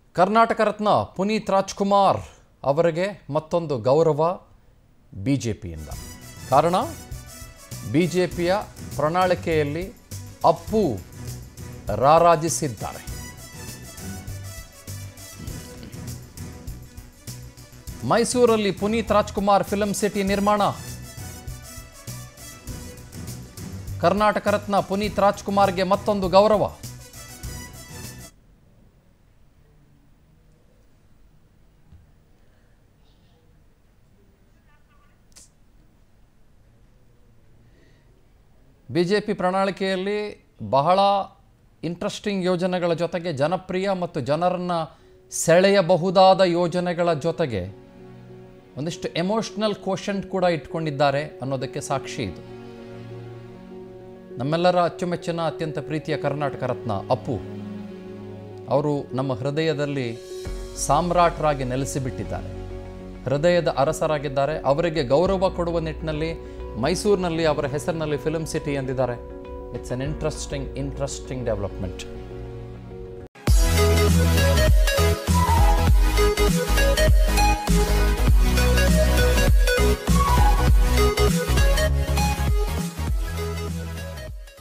ಕರ್ನಾಟಕ ರತ್ನ ಪುನೀತ್ ರಾಜ್ಕುಮಾರ್ ಅವರಿಗೆ ಮತ್ತೊಂದು ಗೌರವ ಬಿ ಜೆ ಪಿಯಿಂದ ಕಾರಣ ಬಿ ಜೆ ಪಿಯ ಪ್ರಣಾಳಿಕೆಯಲ್ಲಿ ಅಪ್ಪು ರಾರಾಜಿಸಿದ್ದಾರೆ ಮೈಸೂರಲ್ಲಿ ಪುನೀತ್ ರಾಜ್ಕುಮಾರ್ ಫಿಲ್ಮ್ ಸಿಟಿ ನಿರ್ಮಾಣ ಕರ್ನಾಟಕ ರತ್ನ ಪುನೀತ್ ರಾಜ್ಕುಮಾರ್ಗೆ ಮತ್ತೊಂದು ಗೌರವ ಬಿ ಜೆ ಪಿ ಪ್ರಣಾಳಿಕೆಯಲ್ಲಿ ಬಹಳ ಇಂಟ್ರೆಸ್ಟಿಂಗ್ ಯೋಜನೆಗಳ ಜೊತೆಗೆ ಜನಪ್ರಿಯ ಮತ್ತು ಜನರನ್ನು ಸೆಳೆಯಬಹುದಾದ ಯೋಜನೆಗಳ ಜೊತೆಗೆ ಒಂದಿಷ್ಟು ಎಮೋಷ್ನಲ್ ಕ್ವಶಂಟ್ ಕೂಡ ಇಟ್ಕೊಂಡಿದ್ದಾರೆ ಅನ್ನೋದಕ್ಕೆ ಸಾಕ್ಷಿ ಇದು ನಮ್ಮೆಲ್ಲರ ಅಚ್ಚುಮೆಚ್ಚಿನ ಅತ್ಯಂತ ಪ್ರೀತಿಯ ಕರ್ನಾಟಕ ರತ್ನ ಅಪ್ಪು ಅವರು ನಮ್ಮ ಹೃದಯದಲ್ಲಿ ಸಾಮ್ರಾಟರಾಗಿ ನೆಲೆಸಿಬಿಟ್ಟಿದ್ದಾರೆ ಹೃದಯದ ಅರಸರಾಗಿದ್ದಾರೆ ಅವರಿಗೆ ಗೌರವ ಕೊಡುವ ನಿಟ್ಟಿನಲ್ಲಿ ಮೈಸೂರಿನಲ್ಲಿ ಅವರ ಹೆಸರಿನಲ್ಲಿ ಫಿಲ್ಮ್ ಸಿಟಿ ಎಂದಿದ್ದಾರೆ it's an interesting interesting development Thank you.